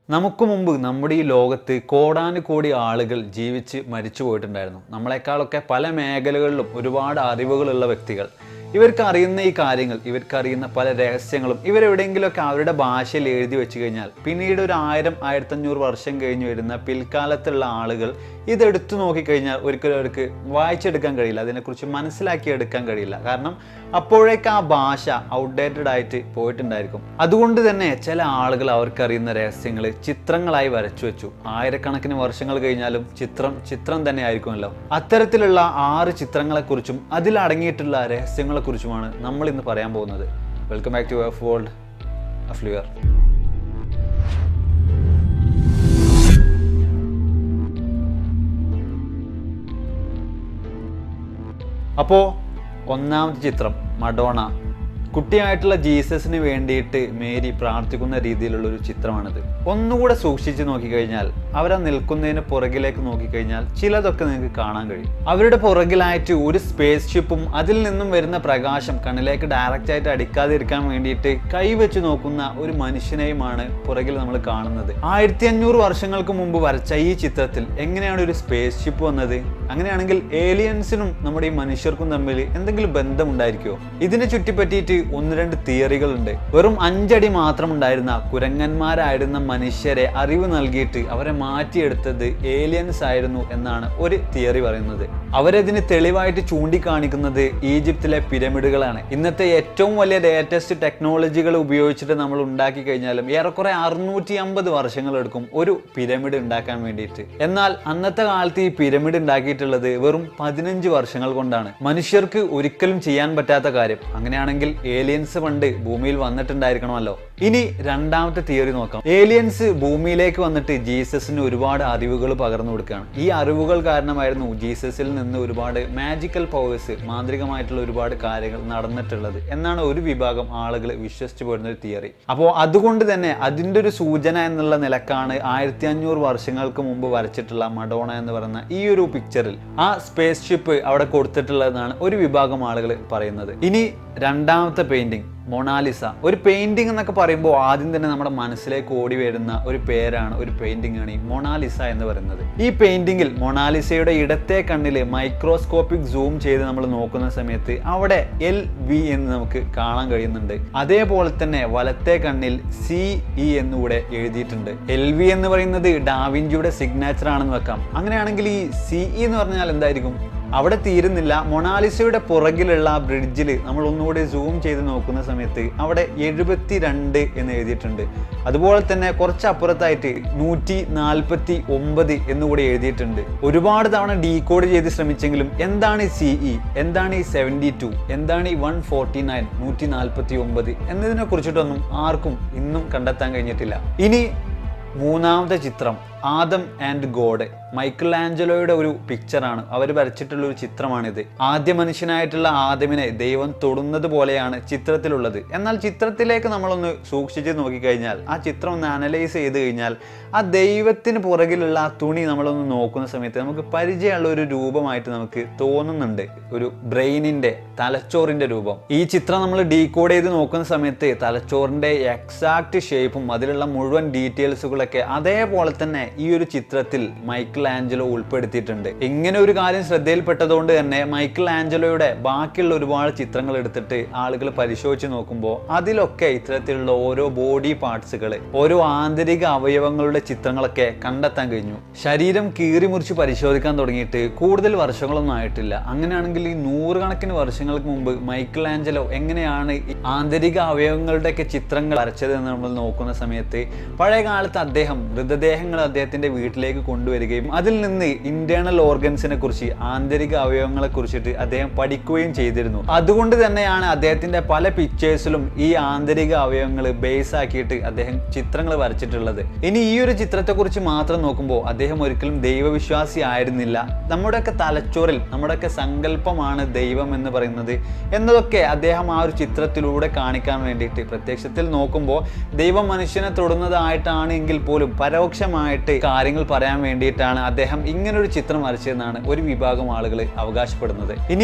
നമുക്ക് മുമ്പ് നമ്മുടെ ഈ ലോകത്ത് കോടാനുകോടി ആളുകൾ ജീവിച്ച് മരിച്ചു പോയിട്ടുണ്ടായിരുന്നു നമ്മളെക്കാളൊക്കെ പല മേഖലകളിലും ഒരുപാട് അറിവുകളുള്ള വ്യക്തികൾ ഇവർക്ക് അറിയുന്ന ഈ കാര്യങ്ങൾ ഇവർക്ക് അറിയുന്ന പല രഹസ്യങ്ങളും ഇവരെവിടെയെങ്കിലുമൊക്കെ അവരുടെ ഭാഷയിൽ എഴുതി വെച്ച് കഴിഞ്ഞാൽ പിന്നീട് ഒരു ആയിരം ആയിരത്തഞ്ഞൂറ് വർഷം കഴിഞ്ഞ് വരുന്ന പിൽക്കാലത്തുള്ള ആളുകൾ ഇതെടുത്തു നോക്കിക്കഴിഞ്ഞാൽ ഒരിക്കലും അവർക്ക് വായിച്ചെടുക്കാൻ കഴിയില്ല അതിനെക്കുറിച്ച് മനസ്സിലാക്കിയെടുക്കാൻ കഴിയില്ല കാരണം അപ്പോഴേക്ക് ആ ഭാഷ ഔട്ട്ഡേറ്റഡ് ആയിട്ട് പോയിട്ടുണ്ടായിരിക്കും അതുകൊണ്ട് തന്നെ ചില ആളുകൾ അവർക്കറിയുന്ന രഹസ്യങ്ങൾ ചിത്രങ്ങളായി വരച്ചു വെച്ചു ആയിരക്കണക്കിന് വർഷങ്ങൾ കഴിഞ്ഞാലും ചിത്രം ചിത്രം തന്നെ ആയിരിക്കുമല്ലോ അത്തരത്തിലുള്ള ആറ് ചിത്രങ്ങളെക്കുറിച്ചും അതിൽ അടങ്ങിയിട്ടുള്ള രഹസ്യങ്ങളെക്കുറിച്ചുമാണ് നമ്മൾ ഇന്ന് പറയാൻ പോകുന്നത് welcome back to F world അഫ്ലിയർ അപ്പോൾ ഒന്നാമത്തെ ചിത്രം മഡോണ കുട്ടിയായിട്ടുള്ള ജീസസിന് വേണ്ടിയിട്ട് മേരി പ്രാർത്ഥിക്കുന്ന രീതിയിലുള്ള ഒരു ചിത്രമാണിത് ഒന്നുകൂടെ സൂക്ഷിച്ച് നോക്കിക്കഴിഞ്ഞാൽ അവരാ നിൽക്കുന്നതിന് പുറകിലേക്ക് നോക്കിക്കഴിഞ്ഞാൽ ചിലതൊക്കെ നിങ്ങൾക്ക് കാണാൻ കഴിയും അവരുടെ പുറകിലായിട്ട് ഒരു സ്പേസ് ഷിപ്പും അതിൽ നിന്നും വരുന്ന പ്രകാശം കണ്ണിലേക്ക് ഡയറക്റ്റ് ആയിട്ട് അടിക്കാതിരിക്കാൻ വേണ്ടിയിട്ട് കൈവച്ച് നോക്കുന്ന ഒരു മനുഷ്യനെയുമാണ് പുറകിൽ നമ്മൾ കാണുന്നത് ആയിരത്തി അഞ്ഞൂറ് വർഷങ്ങൾക്ക് മുമ്പ് വരച്ച ഈ ചിത്രത്തിൽ എങ്ങനെയാണ് ഒരു സ്പേസ് ഷിപ്പ് വന്നത് അങ്ങനെയാണെങ്കിൽ ഏലിയൻസിനും നമ്മുടെ ഈ മനുഷ്യർക്കും തമ്മിൽ എന്തെങ്കിലും ബന്ധമുണ്ടായിരിക്കുമോ ഇതിനെ ചുറ്റിപ്പറ്റിയിട്ട് ഒന്ന് രണ്ട് തിയറികൾ ഉണ്ട് വെറും അഞ്ചടി മാത്രം ഉണ്ടായിരുന്ന കുരങ്ങന്മാരായിരുന്ന മനുഷ്യരെ അറിവ് നൽകിയിട്ട് അവരെ മാറ്റിയെടുത്തത് ഏലിയൻസ് ആയിരുന്നു എന്നാണ് ഒരു തിയറി പറയുന്നത് അവരതിന് തെളിവായിട്ട് ചൂണ്ടിക്കാണിക്കുന്നത് ഈജിപ്തിലെ പിരമിഡുകളാണ് ഇന്നത്തെ ഏറ്റവും വലിയ ലേറ്റസ്റ്റ് ടെക്നോളജികൾ ഉപയോഗിച്ചിട്ട് നമ്മൾ ഉണ്ടാക്കി കഴിഞ്ഞാലും ഏറെക്കുറെ അറുന്നൂറ്റി അമ്പത് വർഷങ്ങളെടുക്കും ഒരു പിരമിഡ് ഉണ്ടാക്കാൻ വേണ്ടിയിട്ട് എന്നാൽ അന്നത്തെ കാലത്ത് ഈ പിരമിഡ് ഉണ്ടാക്കിയിട്ടുള്ളത് വെറും പതിനഞ്ച് വർഷങ്ങൾ കൊണ്ടാണ് മനുഷ്യർക്ക് ഒരിക്കലും ചെയ്യാൻ പറ്റാത്ത കാര്യം അങ്ങനെയാണെങ്കിൽ ഏലിയൻസ് പണ്ട് ഭൂമിയിൽ വന്നിട്ടുണ്ടായിരിക്കണമല്ലോ ഇനി രണ്ടാമത്തെ തിയറി നോക്കാം ഏലിയൻസ് ഭൂമിയിലേക്ക് വന്നിട്ട് ജീസസിന് ഒരുപാട് അറിവുകൾ പകർന്നു കൊടുക്കുകയാണ് ഈ അറിവുകൾ കാരണമായിരുന്നു ജീസസിൽ നിന്ന് ഒരുപാട് മാജിക്കൽ പവേഴ്സ് മാന്ത്രികമായിട്ടുള്ള ഒരുപാട് കാര്യങ്ങൾ നടന്നിട്ടുള്ളത് എന്നാണ് ഒരു വിഭാഗം ആളുകൾ വിശ്വസിച്ചു പോരുന്ന ഒരു തിയറി അപ്പോൾ അതുകൊണ്ട് തന്നെ അതിൻ്റെ ഒരു സൂചന എന്നുള്ള നിലക്കാണ് ആയിരത്തി അഞ്ഞൂറ് വർഷങ്ങൾക്ക് മുമ്പ് വരച്ചിട്ടുള്ള മഡോണ എന്ന് പറയുന്ന ഈ ഒരു പിക്ചറിൽ ആ സ്പേസ് ഷിപ്പ് അവിടെ കൊടുത്തിട്ടുള്ളതെന്നാണ് ഒരു വിഭാഗം ആളുകൾ പറയുന്നത് ഇനി രണ്ടാമത്തെ പെയിന്റിംഗ് മൊണാലിസ ഒരു പെയിന്റിംഗ് എന്നൊക്കെ പറയുമ്പോൾ ആദ്യം തന്നെ നമ്മുടെ മനസ്സിലേക്ക് ഓടി വരുന്ന ഒരു പേരാണ് ഒരു പെയിന്റിംഗ് ആണ് ഈ മൊണാലിസ എന്ന് പറയുന്നത് ഈ പെയിന്റിംഗിൽ മൊണാലിസയുടെ ഇടത്തെ കണ്ണിൽ മൈക്രോസ്കോപ്പിക് സൂം ചെയ്ത് നമ്മൾ നോക്കുന്ന സമയത്ത് അവിടെ എൽ വി എന്ന് നമുക്ക് കാണാൻ കഴിയുന്നുണ്ട് അതേപോലെ തന്നെ വലത്തെ കണ്ണിൽ സി ഇ എന്നുകൂടെ എഴുതിയിട്ടുണ്ട് എൽ വി എന്ന് പറയുന്നത് ഡാവിഞ്ചിയുടെ സിഗ്നേച്ചർ ആണെന്ന് വെക്കാം അങ്ങനെയാണെങ്കിൽ ഈ സി ഇ എന്ന് പറഞ്ഞാൽ എന്തായിരിക്കും അവിടെ തീരുന്നില്ല മൊണാലിസയുടെ പുറകിലുള്ള ആ ബ്രിഡ്ജിൽ നമ്മൾ ഒന്നുകൂടി സൂം ചെയ്ത് നോക്കുന്ന സമയത്ത് അവിടെ എഴുപത്തി രണ്ട് എന്ന് എഴുതിയിട്ടുണ്ട് അതുപോലെ തന്നെ കുറച്ച് അപ്പുറത്തായിട്ട് നൂറ്റി നാൽപ്പത്തി ഒമ്പത് എന്നുകൂടി എഴുതിയിട്ടുണ്ട് ഒരുപാട് തവണ ഡീകോഡ് ചെയ്ത് ശ്രമിച്ചെങ്കിലും എന്താണ് ഈ സി ഇ എന്താണ് ഈ സെവൻറ്റി ടു എന്താണ് ഈ വൺ ഫോർട്ടി നയൻ നൂറ്റി നാൽപ്പത്തി ഒമ്പത് എന്നതിനെ കുറിച്ചിട്ടൊന്നും ആർക്കും ഇന്നും കണ്ടെത്താൻ കഴിഞ്ഞിട്ടില്ല ഇനി മൂന്നാമത്തെ ചിത്രം ആദം ആൻഡ് ഗോഡ് മൈക്കിൾ ആഞ്ചലോയുടെ ഒരു പിക്ചറാണ് അവർ വരച്ചിട്ടുള്ള ഒരു ചിത്രമാണിത് ആദ്യ മനുഷ്യനായിട്ടുള്ള ആദമിനെ ദൈവം തൊടുന്നത് പോലെയാണ് ചിത്രത്തിലുള്ളത് എന്നാൽ ചിത്രത്തിലേക്ക് നമ്മളൊന്ന് സൂക്ഷിച്ച് നോക്കിക്കഴിഞ്ഞാൽ ആ ചിത്രം ഒന്ന് അനലൈസ് ചെയ്ത് കഴിഞ്ഞാൽ ആ ദൈവത്തിന് പുറകിലുള്ള ആ തുണി നമ്മളൊന്ന് നോക്കുന്ന സമയത്ത് നമുക്ക് പരിചയമുള്ള ഒരു രൂപമായിട്ട് നമുക്ക് തോന്നുന്നുണ്ട് ഒരു ബ്രെയിനിന്റെ തലച്ചോറിന്റെ രൂപം ഈ ചിത്രം നമ്മൾ ഡീകോഡ് ചെയ്ത് നോക്കുന്ന സമയത്ത് തലച്ചോറിന്റെ എക്സാക്ട് ഷേപ്പും അതിലുള്ള മുഴുവൻ ഡീറ്റെയിൽസുകളൊക്കെ അതേപോലെ തന്നെ ഈ ഒരു ചിത്രത്തിൽ മൈക്കിൾ ആഞ്ചലോ ഉൾപ്പെടുത്തിയിട്ടുണ്ട് ഇങ്ങനെ ഒരു കാര്യം ശ്രദ്ധയിൽപ്പെട്ടതുകൊണ്ട് തന്നെ മൈക്കിൾ ആഞ്ചലോയുടെ ബാക്കിയുള്ള ഒരുപാട് ചിത്രങ്ങൾ എടുത്തിട്ട് ആളുകൾ പരിശോധിച്ച് നോക്കുമ്പോൾ അതിലൊക്കെ ഇത്തരത്തിലുള്ള ഓരോ ബോഡി പാർട്സുകൾ ഓരോ ആന്തരിക അവയവങ്ങളുടെ ചിത്രങ്ങളൊക്കെ കണ്ടെത്താൻ കഴിഞ്ഞു ശരീരം കീറി മുറിച്ച് പരിശോധിക്കാൻ തുടങ്ങിയിട്ട് കൂടുതൽ വർഷങ്ങളൊന്നും ആയിട്ടില്ല അങ്ങനെയാണെങ്കിൽ ഈ നൂറുകണക്കിന് വർഷങ്ങൾക്ക് മുമ്പ് മൈക്കിൾ ആഞ്ചലോ എങ്ങനെയാണ് ഈ ആന്തരിക അവയവങ്ങളുടെയൊക്കെ ചിത്രങ്ങൾ വരച്ചത് എന്ന് നമ്മൾ നോക്കുന്ന സമയത്ത് പഴയ കാലത്ത് അദ്ദേഹം മൃതദേഹങ്ങൾ അദ്ദേഹത്തിന്റെ വീട്ടിലേക്ക് കൊണ്ടുവരികയും അതിൽ നിന്ന് ഇന്റേണൽ ഓർഗൻസിനെ കുറിച്ച് ആന്തരിക അവയവങ്ങളെ കുറിച്ചിട്ട് അദ്ദേഹം പഠിക്കുകയും ചെയ്തിരുന്നു അതുകൊണ്ട് തന്നെയാണ് അദ്ദേഹത്തിന്റെ പല പിക്ചേഴ്സിലും ഈ ആന്തരിക അവയവങ്ങൾ ബേസ് ആക്കിയിട്ട് അദ്ദേഹം ചിത്രങ്ങൾ വരച്ചിട്ടുള്ളത് ഇനി ഈ ഒരു ചിത്രത്തെക്കുറിച്ച് മാത്രം നോക്കുമ്പോൾ അദ്ദേഹം ഒരിക്കലും ദൈവവിശ്വാസി ആയിരുന്നില്ല നമ്മുടെയൊക്കെ തലച്ചോറിൽ നമ്മുടെയൊക്കെ സങ്കല്പമാണ് ദൈവം എന്ന് പറയുന്നത് എന്നതൊക്കെ അദ്ദേഹം ആ ഒരു ചിത്രത്തിലൂടെ കാണിക്കാൻ വേണ്ടിയിട്ട് പ്രത്യക്ഷത്തിൽ നോക്കുമ്പോൾ ദൈവം മനുഷ്യനെ തൊടുന്നതായിട്ടാണ് എങ്കിൽ പോലും പരോക്ഷമായിട്ട് കാര്യങ്ങൾ പറയാൻ വേണ്ടിയിട്ടാണ് അദ്ദേഹം ഇങ്ങനൊരു ചിത്രം വരച്ചതെന്നാണ് ഒരു വിഭാഗം ആളുകൾ അവകാശപ്പെടുന്നത് ഇനി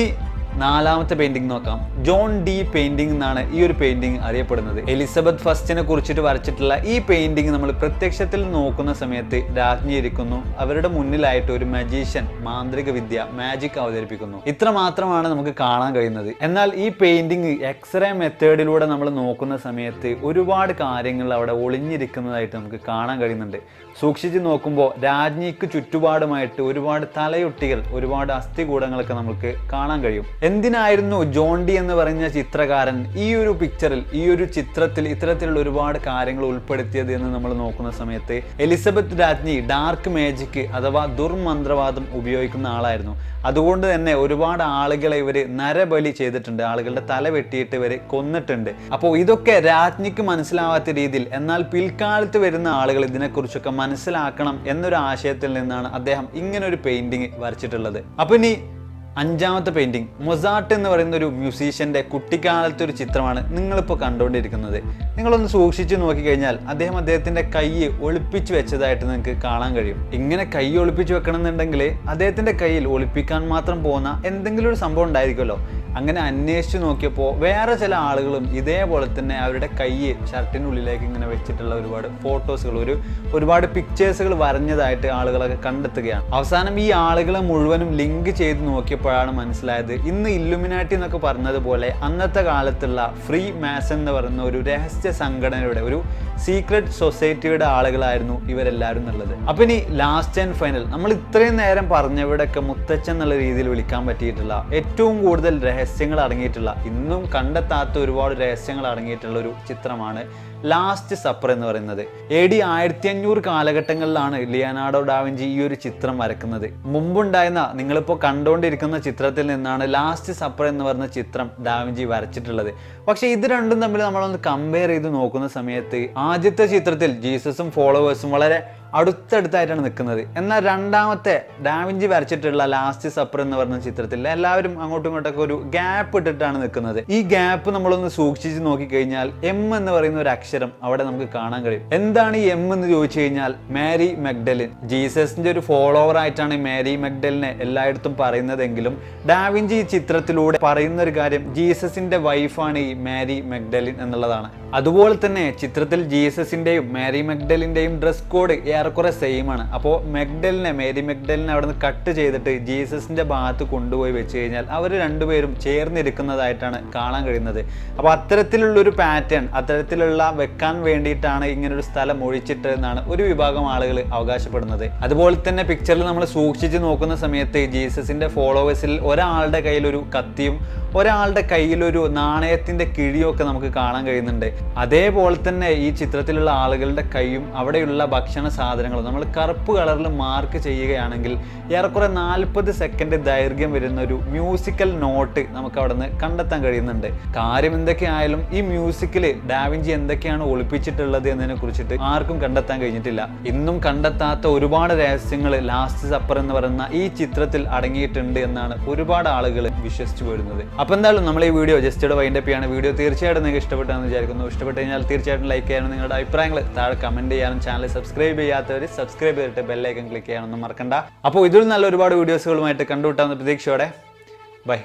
നാലാമത്തെ പെയിന്റിംഗ് നോക്കാം ജോൺ ഡി പെയിന്റിംഗ് എന്നാണ് ഈ ഒരു പെയിന്റിംഗ് അറിയപ്പെടുന്നത് എലിസബത്ത് ഫസ്റ്റിനെ കുറിച്ചിട്ട് വരച്ചിട്ടുള്ള ഈ പെയിന്റിംഗ് നമ്മൾ പ്രത്യക്ഷത്തിൽ നോക്കുന്ന സമയത്ത് രാജ്ഞി ഇരിക്കുന്നു അവരുടെ മുന്നിലായിട്ട് ഒരു മജീഷ്യൻ മാന്ത്രിക വിദ്യ മാജിക് അവതരിപ്പിക്കുന്നു ഇത്ര മാത്രമാണ് നമുക്ക് കാണാൻ കഴിയുന്നത് എന്നാൽ ഈ പെയിന്റിംഗ് എക്സ്റേ മെത്തേഡിലൂടെ നമ്മൾ നോക്കുന്ന സമയത്ത് ഒരുപാട് കാര്യങ്ങൾ അവിടെ ഒളിഞ്ഞിരിക്കുന്നതായിട്ട് നമുക്ക് കാണാൻ കഴിയുന്നുണ്ട് സൂക്ഷിച്ച് നോക്കുമ്പോൾ രാജ്ഞിക്ക് ചുറ്റുപാടുമായിട്ട് ഒരുപാട് തലയൊട്ടികൾ ഒരുപാട് അസ്ഥികൂടങ്ങളൊക്കെ നമുക്ക് കാണാൻ കഴിയും എന്തിനായിരുന്നു ജോൺ ഡി എന്ന് പറഞ്ഞ ചിത്രകാരൻ ഈ ഒരു പിക്ചറിൽ ഈ ഒരു ചിത്രത്തിൽ ഇത്തരത്തിലുള്ള ഒരുപാട് കാര്യങ്ങൾ ഉൾപ്പെടുത്തിയത് എന്ന് നമ്മൾ നോക്കുന്ന സമയത്ത് എലിസബത്ത് രാജ്ഞി ഡാർക്ക് മാജിക് അഥവാ ദുർമന്ത്രവാദം ഉപയോഗിക്കുന്ന ആളായിരുന്നു അതുകൊണ്ട് തന്നെ ഒരുപാട് ആളുകളെ ഇവര് നരബലി ചെയ്തിട്ടുണ്ട് ആളുകളുടെ തല വെട്ടിയിട്ട് ഇവര് കൊന്നിട്ടുണ്ട് അപ്പോൾ ഇതൊക്കെ രാജ്ഞിക്ക് മനസ്സിലാവാത്ത രീതിയിൽ എന്നാൽ പിൽക്കാലത്ത് വരുന്ന ആളുകൾ ഇതിനെക്കുറിച്ചൊക്കെ മനസ്സിലാക്കണം എന്നൊരു ആശയത്തിൽ നിന്നാണ് അദ്ദേഹം ഇങ്ങനെ ഒരു പെയിന്റിങ് വരച്ചിട്ടുള്ളത് അപ്പൊ ഇനി അഞ്ചാമത്തെ പെയിന്റിംഗ് മൊസാട്ട് എന്ന് പറയുന്ന ഒരു മ്യൂസീഷ്യന്റെ കുട്ടിക്കാലത്തെ ഒരു ചിത്രമാണ് നിങ്ങളിപ്പോൾ കണ്ടുകൊണ്ടിരിക്കുന്നത് നിങ്ങളൊന്ന് സൂക്ഷിച്ചു നോക്കിക്കഴിഞ്ഞാൽ അദ്ദേഹം അദ്ദേഹത്തിന്റെ കൈ ഒളിപ്പിച്ചു വെച്ചതായിട്ട് നിങ്ങൾക്ക് കാണാൻ കഴിയും ഇങ്ങനെ കൈ ഒളിപ്പിച്ചു വെക്കണം എന്നുണ്ടെങ്കിൽ അദ്ദേഹത്തിന്റെ കയ്യിൽ ഒളിപ്പിക്കാൻ മാത്രം പോകുന്ന എന്തെങ്കിലും ഒരു സംഭവം ഉണ്ടായിരിക്കുമല്ലോ അങ്ങനെ അന്വേഷിച്ചു നോക്കിയപ്പോൾ വേറെ ചില ആളുകളും ഇതേപോലെ തന്നെ അവരുടെ കൈ ഷർട്ടിനുള്ളിലേക്ക് ഇങ്ങനെ വെച്ചിട്ടുള്ള ഒരുപാട് ഫോട്ടോസുകൾ ഒരു ഒരുപാട് പിക്ചേഴ്സുകൾ വരഞ്ഞതായിട്ട് ആളുകളൊക്കെ കണ്ടെത്തുകയാണ് അവസാനം ഈ ആളുകളെ മുഴുവനും ലിങ്ക് ചെയ്ത് നോക്കിയപ്പോഴാണ് മനസ്സിലായത് ഇന്ന് ഇല്ലുമിനാറ്റി എന്നൊക്കെ പറഞ്ഞതുപോലെ അന്നത്തെ കാലത്തുള്ള ഫ്രീ മാസൺ എന്ന് പറയുന്ന ഒരു രഹസ്യ സംഘടനയുടെ ഒരു സീക്രട്ട് സൊസൈറ്റിയുടെ ആളുകളായിരുന്നു ഇവരെല്ലാവരും എന്നുള്ളത് അപ്പൊ ഇനി ലാസ്റ്റ് ആൻഡ് ഫൈനൽ നമ്മൾ ഇത്രയും നേരം പറഞ്ഞവിടെയൊക്കെ മുത്തച്ഛൻ എന്നുള്ള രീതിയിൽ വിളിക്കാൻ പറ്റിയിട്ടുള്ള ഏറ്റവും കൂടുതൽ രഹസ്യങ്ങൾ അടങ്ങിയിട്ടുള്ള ഇന്നും കണ്ടെത്താത്ത ഒരുപാട് രഹസ്യങ്ങൾ അടങ്ങിയിട്ടുള്ള ഒരു ചിത്രമാണ് ലാസ്റ്റ് സപ്പർ എന്ന് പറയുന്നത് എ ഡി ആയിരത്തി അഞ്ഞൂറ് കാലഘട്ടങ്ങളിലാണ് ലിയനാർഡോ ഡാവിഞ്ചി ഈ ഒരു ചിത്രം വരക്കുന്നത് മുമ്പുണ്ടായിരുന്ന നിങ്ങളിപ്പോൾ കണ്ടുകൊണ്ടിരിക്കുന്ന ചിത്രത്തിൽ നിന്നാണ് ലാസ്റ്റ് സപ്പർ എന്ന് പറയുന്ന ചിത്രം ഡാവിഞ്ചി വരച്ചിട്ടുള്ളത് പക്ഷേ ഇത് രണ്ടും തമ്മിൽ നമ്മളൊന്ന് കമ്പയർ ചെയ്ത് നോക്കുന്ന സമയത്ത് ആദ്യത്തെ ചിത്രത്തിൽ ജീസസും ഫോളോവേഴ്സും വളരെ അടുത്തടുത്തായിട്ടാണ് നിൽക്കുന്നത് എന്നാൽ രണ്ടാമത്തെ ഡാവിഞ്ചി വരച്ചിട്ടുള്ള ലാസ്റ്റ് സപ്പർ എന്ന് പറയുന്ന ചിത്രത്തിൽ എല്ലാവരും അങ്ങോട്ടും ഇങ്ങോട്ടൊക്കെ ഒരു ഗ്യാപ്പ് ഇട്ടിട്ടാണ് നിൽക്കുന്നത് ഈ ഗ്യാപ്പ് നമ്മളൊന്ന് സൂക്ഷിച്ച് നോക്കിക്കഴിഞ്ഞാൽ എം എന്ന് പറയുന്ന ഒരു അക്ഷരം അവിടെ നമുക്ക് കാണാൻ കഴിയും എന്താണ് ഈ എം എന്ന് ചോദിച്ചു കഴിഞ്ഞാൽ മാരി മെഗ്ഡലിൻ ജീസസിന്റെ ഒരു ഫോളോവർ ആയിട്ടാണ് മാരി മെഗ്ഡലിനെ എല്ലായിടത്തും പറയുന്നതെങ്കിലും ഡാവിഞ്ചി ഈ ചിത്രത്തിലൂടെ പറയുന്ന ഒരു കാര്യം ജീസസിന്റെ വൈഫാണ് ഈ മാരി മെഗ്ഡലിൻ എന്നുള്ളതാണ് അതുപോലെ തന്നെ ചിത്രത്തിൽ ജീസസിന്റെയും മാരി മെഗ്ഡലിന്റെയും ഡ്രസ് കോഡ് ഏറെക്കുറെ സെയിം ആണ് അപ്പോൾ മെഗ്ഡലിനെ മേരി മെഗ്ഡലിനെ അവിടെ നിന്ന് കട്ട് ചെയ്തിട്ട് ജീസസിന്റെ ഭാഗത്ത് കൊണ്ടുപോയി വെച്ച് കഴിഞ്ഞാൽ അവർ രണ്ടുപേരും ചേർന്നിരിക്കുന്നതായിട്ടാണ് കാണാൻ കഴിയുന്നത് അപ്പോൾ അത്തരത്തിലുള്ള ഒരു പാറ്റേൺ അത്തരത്തിലുള്ള വെക്കാൻ വേണ്ടിയിട്ടാണ് ഇങ്ങനെ ഒരു സ്ഥലം ഒഴിച്ചിട്ട് എന്നാണ് ഒരു വിഭാഗം ആളുകൾ അവകാശപ്പെടുന്നത് അതുപോലെ തന്നെ പിക്ചറിൽ നമ്മൾ സൂക്ഷിച്ച് നോക്കുന്ന സമയത്ത് ജീസസിന്റെ ഫോളോവേഴ്സിൽ ഒരാളുടെ കയ്യിൽ ഒരു കത്തിയും ഒരാളുടെ കയ്യിലൊരു നാണയത്തിന്റെ കിഴിയൊക്കെ നമുക്ക് കാണാൻ കഴിയുന്നുണ്ട് അതേപോലെ തന്നെ ഈ ചിത്രത്തിലുള്ള ആളുകളുടെ കൈയും അവിടെയുള്ള ഭക്ഷണ സാധനങ്ങളും നമ്മൾ കറുപ്പ് കളറിൽ മാർക്ക് ചെയ്യുകയാണെങ്കിൽ ഏറെക്കുറെ നാൽപ്പത് സെക്കൻഡ് ദൈർഘ്യം വരുന്ന ഒരു മ്യൂസിക്കൽ നോട്ട് നമുക്ക് അവിടെ നിന്ന് കണ്ടെത്താൻ കഴിയുന്നുണ്ട് കാര്യം എന്തൊക്കെയായാലും ഈ മ്യൂസിക്കിൽ ഡാവിഞ്ചി എന്തൊക്കെയാണ് ഒളിപ്പിച്ചിട്ടുള്ളത് എന്നതിനെ കുറിച്ചിട്ട് ആർക്കും കണ്ടെത്താൻ കഴിഞ്ഞിട്ടില്ല ഇന്നും കണ്ടെത്താത്ത ഒരുപാട് രഹസ്യങ്ങൾ ലാസ്റ്റ് സപ്പർ എന്ന് പറയുന്ന ഈ ചിത്രത്തിൽ അടങ്ങിയിട്ടുണ്ട് എന്നാണ് ഒരുപാട് ആളുകൾ വിശ്വസിച്ചു പോരുന്നത് അപ്പോൾ എന്തായാലും നമ്മൾ ഈ വീഡിയോ ജസ്റ്റ് ഇവിടെ വൈൻഡപ്പ് ചെയ്യാണ് വീഡിയോ തീർച്ചയായിട്ടും നിങ്ങൾക്ക് ഇഷ്ടപ്പെട്ടെന്ന് വിചാരിക്കുന്നു ഇഷ്ടപ്പെട്ട് കഴിഞ്ഞാൽ തീർച്ചയായിട്ടും ലൈക്ക് ചെയ്യാനും നിങ്ങളുടെ അഭിപ്രായങ്ങൾ താഴെ കമന്റ് ചെയ്യാനും ചാനൽ സബ്സ്ക്രൈബ് ചെയ്യാത്തവർ സബ്സ്ക്രൈബ് ചെയ്തിട്ട് ബെല്ലൈക്കൻ ക്ലിക്ക് ചെയ്യാനൊന്നും മറക്കണ്ട അപ്പോൾ ഇതിൽ നല്ല ഒരുപാട് വീഡിയോസുകളുമായിട്ട് കണ്ടുവിട്ടാവുന്ന പ്രതീക്ഷയോടെ ബൈ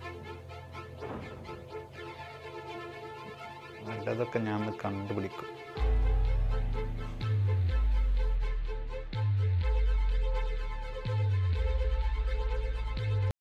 നല്ലതൊക്കെ ഞാൻ കണ്ടുപിടിക്കും